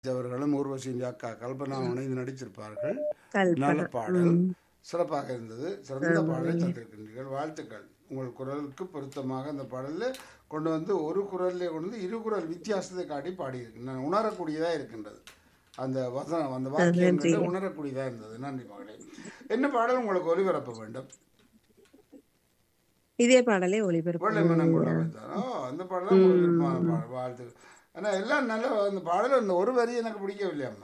அவர்களும் ஊர்வசியின் அக்கா கல்பனா இணைந்து நடித்திருப்பார்கள் கல்பனா. நல்ல பாடல் சிறப்பாக இருந்தது சிறந்த பாடலை தந்திருக்கின்றீர்கள் வாழ்த்துக்கள் உங்கள் குரலுக்கு பொருத்தமாக அந்த பாடலில் கொண்டு வந்து ஒரு குரல்லே கொண்டு வந்து இரு குரல் வித்தியாசத்தை காட்டி பாடியிருக்கு நான் உணரக்கூடியதாக இருக்கின்றது அந்த வசனம் அந்த வாக்கியங்கள் உணரக்கூடியதாக இருந்தது நன்றி மகளே என்ன பாடல் உங்களுக்கு ஒலிபரப்ப வேண்டும் இதே பாடலே ஒளிபரப்பு வெள்ளை மனம் கொள்ள வைத்தார் ஓ அந்த பாடல் உங்களுக்கு விருப்பமான பாடல் வாழ்த்து ஆனால் எல்லாம் நல்ல அந்த பாடல் அந்த ஒரு வரி எனக்கு பிடிக்கவில்லை அம்மா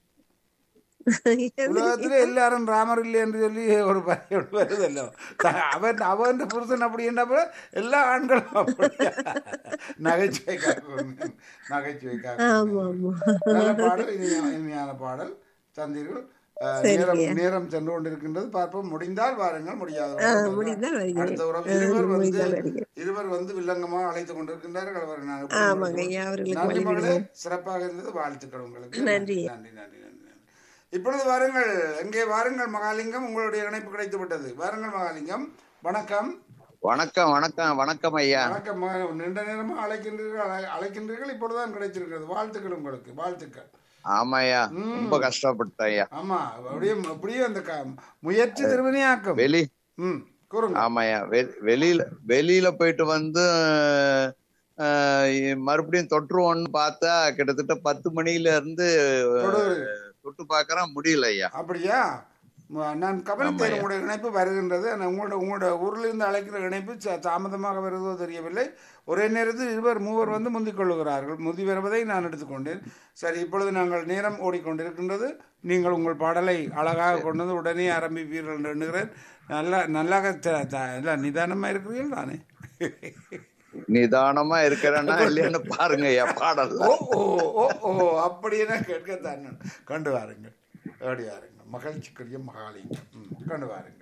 உலகத்துல எல்லாரும் ராமர் இல்லை என்று சொல்லி ஒரு பையன் வருதല്ലോ த- அவன் அவன் புருஷன் அப்படி என்றப்ப எல்லா ஆண்களும் அப்படியா நகைச்சுவைக்காக நகைச்சுவைக்காக ஆமா ஆமா நல்ல பாடல் இனிமையான இனிமையான பாடல் தந்தீர்கள் அஹ், நேரம் நேரம் சென்று கொண்டிருக்கின்றது பார்ப்போம் முடிந்தால் வாருங்கள் முடியாத முடிந்தால் வருகிறேன். அடுத்த உறவு இருவர் வந்து முடிந்தால் வருகிறேன். இருவர் வந்து வில்லங்கமாக அழைத்துக் கொண்டிருக்கின்றார்கள் அவர் நான் ஆமாங்க ஐயா அவர்களுக்கு நன்றி வழி மகளே சிறப்பாக இருந்தது வாழ்த்துக்கள் உங்களுக்கு நன்றி. நன்றி நன்றி நன்றி நன்றி. இப்பொழுது வாருங்கள் எங்கே வாருங்கள் மகாலிங்கம் உங்களுடைய இணைப்பு கிடைத்து விட்டது வாருங்கள் மகாலிங்கம் வணக்கம் வணக்கம் வணக்கம் வணக்கம் ஐயா வணக்கம் மகா- நீண்ட நேரமா அழைக்கின்றீர்கள் அழை- அழைக்கின்றீர்கள் இப்பொழுதுதான் கிடைத்திருக்கிறது வாழ்த்துக்கள் உங்களுக்கு வாழ்த்துக்கள் ஆமாய்யா ரொம்ப கஷ்டப்பட்டேன் ஐயா ஆமா அப்படியே அப்படியே அந்த க- முயற்சி திருவினையாக்கும் வெளி ம் கூறுங்க ஆமாய்யா வெ- வெளியில வெளியில போயிட்டு வந்து அஹ், மறுபடியும் தொற்றுவோன்னு பார்த்தா கிட்டத்தட்ட பத்து மணில இருந்து தொடரு. தொட்டு பார்க்கறேன் முடியல ஐயா அப்படியா ம- நான் கவனித்தேன் உங்களுடைய இணைப்பு வருகின்றது ஆனால் உங்களோட உங்களோட ஊரில் இருந்து அழைக்கிற இணைப்பு ச- தாமதமாக வருவதோ தெரியவில்லை ஒரே நேரத்தில் இருவர் மூவர் வந்து முந்திக் கொள்ளுகிறார்கள் முந்தி வருவதை நான் எடுத்துக்கொண்டேன் சரி இப்பொழுது நாங்கள் நேரம் ஓடிக்கொண்டிருக்கின்றது நீங்கள் உங்கள் பாடலை அழகாக கொண்டு வந்து உடனே ஆரம்பிப்பீர்கள் என்று எண்ணுகிறேன் நல்லா நல்லாக த- த- இல்லை நிதானமாக இருக்கிறீர்கள் தானே நிதானமா இருக்கிறேன்னா இல்லையான்னு பாருங்க ஐயா பாடல் ஓ ஓ ஓ ஓ அப்படியே கேட்கத்தான் நான். கண்டு வாருங்கள் ஓடி வாருங்கள் மகிழ்ச்சிக்குரிய மகாலிங்கம் ம், கண்டு வாருங்கள்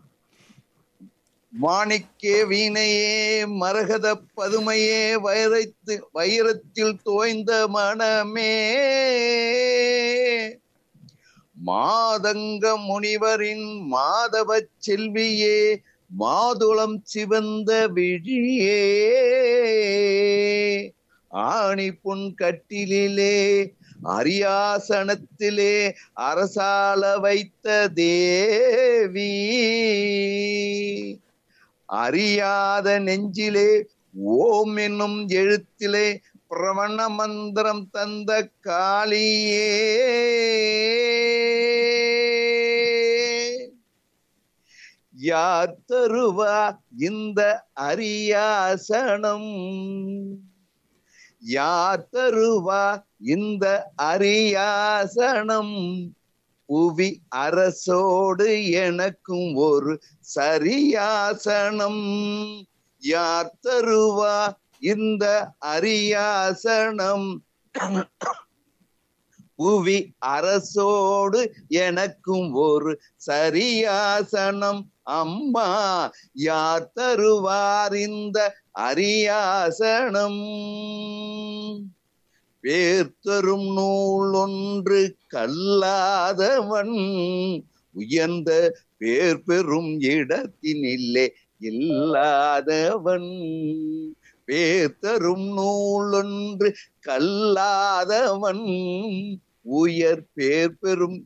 மாணிக்கே வீணையே மரகத பதுமையே வைரத்து வைரத்தில் தோய்ந்த மனமே மாதங்க முனிவரின் மாதவ செல்வியே மாதுளம் சிவந்த விழியே ஆணி பொன் கட்டிலே அரியாசனத்திலே அரசால வைத்த தேவி அறியாத நெஞ்சிலே ஓம் என்னும் எழுத்திலே பிரவண மந்திரம் தந்த காளியே யார் தருவா இந்த அரியாசனம் யார் தருவா இந்த அரியாசனம் புவி அரசோடு எனக்கும் ஒரு சரியாசனம் யார் தருவா இந்த அரியாசனம் புவி அரசோடு எனக்கும் ஒரு சரியாசனம் அம்மா யார் தருவார் இந்த அரியாசனம் பேர்த்தரும் நூல் ஒன்று கல்லாதவன் உயர்ந்த பேர் பெறும் இடத்தினில்லே இல்லாதவன் பேர்த்தரும் நூல் ஒன்று கல்லாதவன் உயர் பேர் பெறும்